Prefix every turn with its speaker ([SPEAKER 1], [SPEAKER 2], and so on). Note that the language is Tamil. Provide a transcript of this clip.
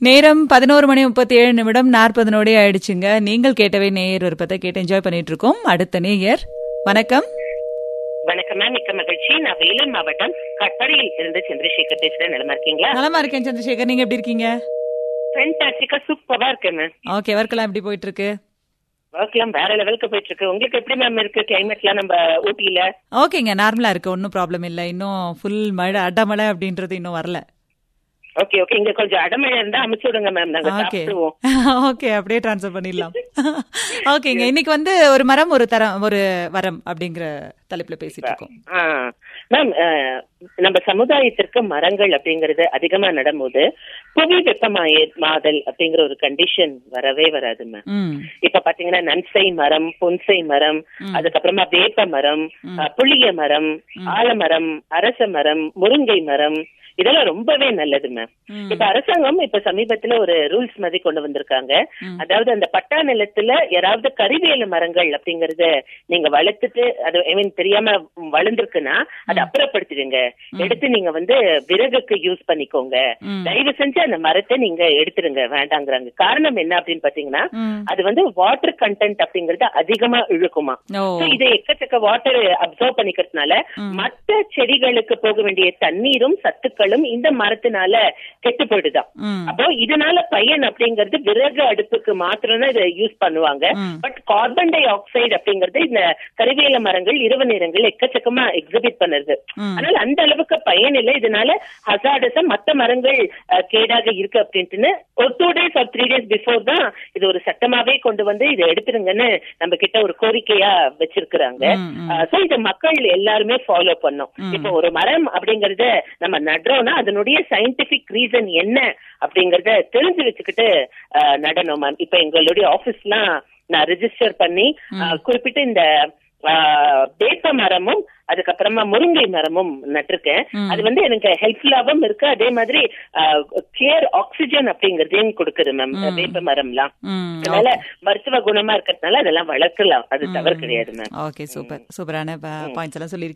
[SPEAKER 1] நேரம் பதினோரு மணி முப்பத்தி ஏழு நிமிடம் நாற்பது நொடி ஆயிடுச்சுங்க நீங்கள் கேட்டவை நேயர் விருப்பத்தை கேட்டு என்ஜாய் பண்ணிட்டு இருக்கோம் அடுத்த நேயர் வணக்கம்
[SPEAKER 2] வணக்கம் மேம் மிக்க மகிழ்ச்சி நான் வேலூர் மாவட்டம் கட்டடையில் இருந்து சந்திரசேகர் பேசுறேன் நலமா இருக்கீங்களா
[SPEAKER 1] நலமா இருக்கேன் சந்திரசேகர் நீங்க எப்படி இருக்கீங்க
[SPEAKER 2] ஃபென்டாஸ்டிக்கா சூப்பரா இருக்கேன் மேம்
[SPEAKER 1] ஓகே ஒர்க்கெல்லாம் எப்படி போயிட்டு இருக்கு
[SPEAKER 2] ஒர்க் எல்லாம் வேற லெவலுக்கு போயிட்டு இருக்கு உங்களுக்கு எப்படி மேம் இருக்கு கிளைமேட்லாம் நம்ம ஊட்டியில
[SPEAKER 1] ஓகேங்க நார்மலா இருக்கு ஒன்றும் ப்ராப்ளம் இல்லை இன்னும் ஃபுல் மழை அடமழை அப்படின்றது இன்னும் வரல
[SPEAKER 2] ஓகே ஓகே இங்க கொஞ்சம் அடமழை இருந்தா அமுச்சு விடுங்க மேம் நாங்க
[SPEAKER 1] ஓகே
[SPEAKER 2] சாப்பிடுவோம்
[SPEAKER 1] ஓகே அப்படியே ட்ரான்ஸ்ஃபர் பண்ணிடலாம் ஓகேங்க இன்னைக்கு வந்து ஒரு மரம் ஒரு தரம் ஒரு வரம் அப்படிங்கிற தலைப்புல பேசிட்டு இருக்கோம்
[SPEAKER 2] மேம் நம்ம சமுதாயத்திற்கு மரங்கள் அப்படிங்கறது அதிகமா நடும்போது புவி வெப்பமாய மாதல் அப்படிங்கிற ஒரு கண்டிஷன் வரவே வராது மேம்
[SPEAKER 1] ம்
[SPEAKER 2] இப்ப பாத்தீங்கன்னா நன்சை மரம் புன்சை மரம் அதுக்கப்புறமா வேப்ப மரம் அஹ், புளிய மரம் ஆலமரம் அரச மரம் முருங்கை மரம் இதெல்லாம் ரொம்பவே நல்லது மேம்
[SPEAKER 1] ம்.
[SPEAKER 2] இப்ப அரசாங்கம் இப்ப சமீபத்துல ஒரு ரூல்ஸ் மாதிரி கொண்டு வந்திருக்காங்க அதாவது அந்த பட்டா நிலத்துல யாராவது கறிவேல மரங்கள் அப்படிங்கறத நீங்க வளர்த்துட்டு அது ஐ மீன் தெரியாம வளர்ந்துருக்குன்னா அதை அப்புறப்படுத்திடுங்க எடுத்து நீங்க வந்து விறகுக்கு யூஸ் பண்ணிக்கோங்க
[SPEAKER 1] ம்.
[SPEAKER 2] தயவு செஞ்சு அந்த மரத்தை நீங்க எடுத்துருங்க வேண்டாங்கிறாங்க காரணம் என்ன அப்படின்னு பாத்தீங்கன்னா
[SPEAKER 1] ம்.
[SPEAKER 2] அது வந்து வாட்டர் கண்டென்ட் அப்படிங்கறது அதிகமா இழுக்குமா
[SPEAKER 1] ஓ
[SPEAKER 2] So, இது எக்கச்சக்க வாட்டர் அப்சர்வ் பண்ணிக்கிறதுனால மத்த செடிகளுக்கு போக வேண்டிய தண்ணீரும் சத்துக்களும் இந்த மரத்தினால கெட்டு போயிடுதாம்
[SPEAKER 1] ம்
[SPEAKER 2] அப்போ இதனால பயன் அப்படிங்கறது விறகு அடுப்புக்கு மாத்திரம் தான் இதை யூஸ் பண்ணுவாங்க
[SPEAKER 1] ம்.
[SPEAKER 2] பட் கார்பன் டை ஆக்சைடு அப்படிங்கறது இந்த கறிவேல மரங்கள் இரவு நேரங்கள் எக்கச்சக்கமா எக்ஸிபிட் பண்ணுது
[SPEAKER 1] ம்.
[SPEAKER 2] அதனால அந்த அளவுக்கு பயன் இல்லை இதனால ஹசாடஸா மத்த மரங்கள் அஹ், கேடாக இருக்கு அப்படின்ட்டுன்னு ஒரு two days or three days before தான் இது ஒரு சட்டமாவே கொண்டு வந்து இதை எடுத்துருங்கன்னு நம்ம கிட்ட ஒரு கோரிக்கையா வச்சிருக்கிறாங்க
[SPEAKER 1] ம், ம்.
[SPEAKER 2] சோ இத மக்கள் எல்லாருமே ஃபாலோ பண்ணோம் இப்போ ஒரு மரம் அப்படிங்கறத நம்ம நடுறோம்னா அதனுடைய சயின்டிபிக் ரீசன் என்ன அப்படிங்கறத தெரிஞ்சு வச்சுக்கிட்டு அஹ், நடணும் மேம் இப்ப எங்களுடைய ஆபீஸ்லாம் நான் ரெஜிஸ்டர் பண்ணி அஹ், குறிப்பிட்ட இந்த அஹ், வேப்ப மரமும் அதுக்கப்புறமா முருங்கை மரமும் நட்டிருக்கேன் அது வந்து எனக்கு ஹெல்ப்ஃபுல்லாவும் இருக்கு அதே மாதிரி கிளியர் ஆக்சிஜன் அப்படிங்கறதையும் கொடுக்குது மேம் வேப்ப மரம்லாம்
[SPEAKER 1] ம்
[SPEAKER 2] அதனால மருத்துவ குணமா இருக்கிறதுனால அதெல்லாம் வளர்க்கலாம் அது தவறு கிடையாது மேம்
[SPEAKER 1] ஓகே சூப்பர் சூப்பரான பாயிண்ட்ஸ் எல்லாம் சொல்லி